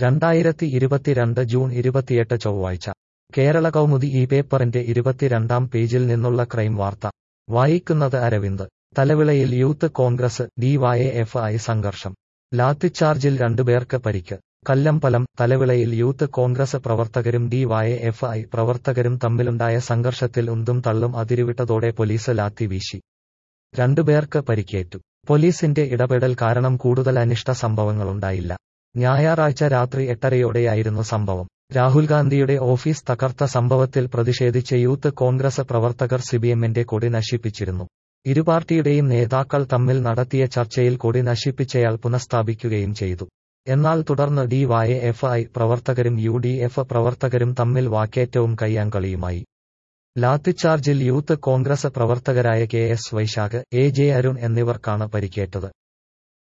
രണ്ടായിരത്തി ഇരുപത്തിരണ്ട് ജൂൺ ഇരുപത്തിയെട്ട് ചൊവ്വാഴ്ച കേരള കൗമുദി ഈ പേപ്പറിന്റെ ഇരുപത്തിരണ്ടാം പേജിൽ നിന്നുള്ള ക്രൈം വാർത്ത വായിക്കുന്നത് അരവിന്ദ് തലവിളയിൽ യൂത്ത് കോൺഗ്രസ് ഡിവൈഎഫ്ഐ സംഘർഷം ലാത്തിച്ചാർജിൽ രണ്ടുപേർക്ക് പരിക്ക് കല്ലമ്പലം തലവിളയിൽ യൂത്ത് കോൺഗ്രസ് പ്രവർത്തകരും ഡിവൈഎഫ്ഐ പ്രവർത്തകരും തമ്മിലുണ്ടായ സംഘർഷത്തിൽ ഉന്തും തള്ളും അതിരുവിട്ടതോടെ പോലീസ് ലാത്തി വീശി രണ്ടുപേർക്ക് പരിക്കേറ്റു പോലീസിന്റെ ഇടപെടൽ കാരണം കൂടുതൽ അനിഷ്ട സംഭവങ്ങളുണ്ടായില്ല ഞായറാഴ്ച രാത്രി എട്ടരയോടെയായിരുന്നു സംഭവം രാഹുൽ ഗാന്ധിയുടെ ഓഫീസ് തകർത്ത സംഭവത്തിൽ പ്രതിഷേധിച്ച് യൂത്ത് കോൺഗ്രസ് പ്രവർത്തകർ സിപിഎമ്മിന്റെ കൊടി നശിപ്പിച്ചിരുന്നു ഇരുപാർട്ടിയുടെയും നേതാക്കൾ തമ്മിൽ നടത്തിയ ചർച്ചയിൽ കൊടി നശിപ്പിച്ചയാൾ പുനഃസ്ഥാപിക്കുകയും ചെയ്തു എന്നാൽ തുടർന്ന് ഡിവൈഎഫ്ഐ പ്രവർത്തകരും യു ഡി എഫ് പ്രവർത്തകരും തമ്മിൽ വാക്കേറ്റവും കയ്യാങ്കളിയുമായി ലാത്തിച്ചാർജിൽ യൂത്ത് കോൺഗ്രസ് പ്രവർത്തകരായ K S Vaishakh A J Arun എന്നിവർക്കാണ് പരിക്കേറ്റത്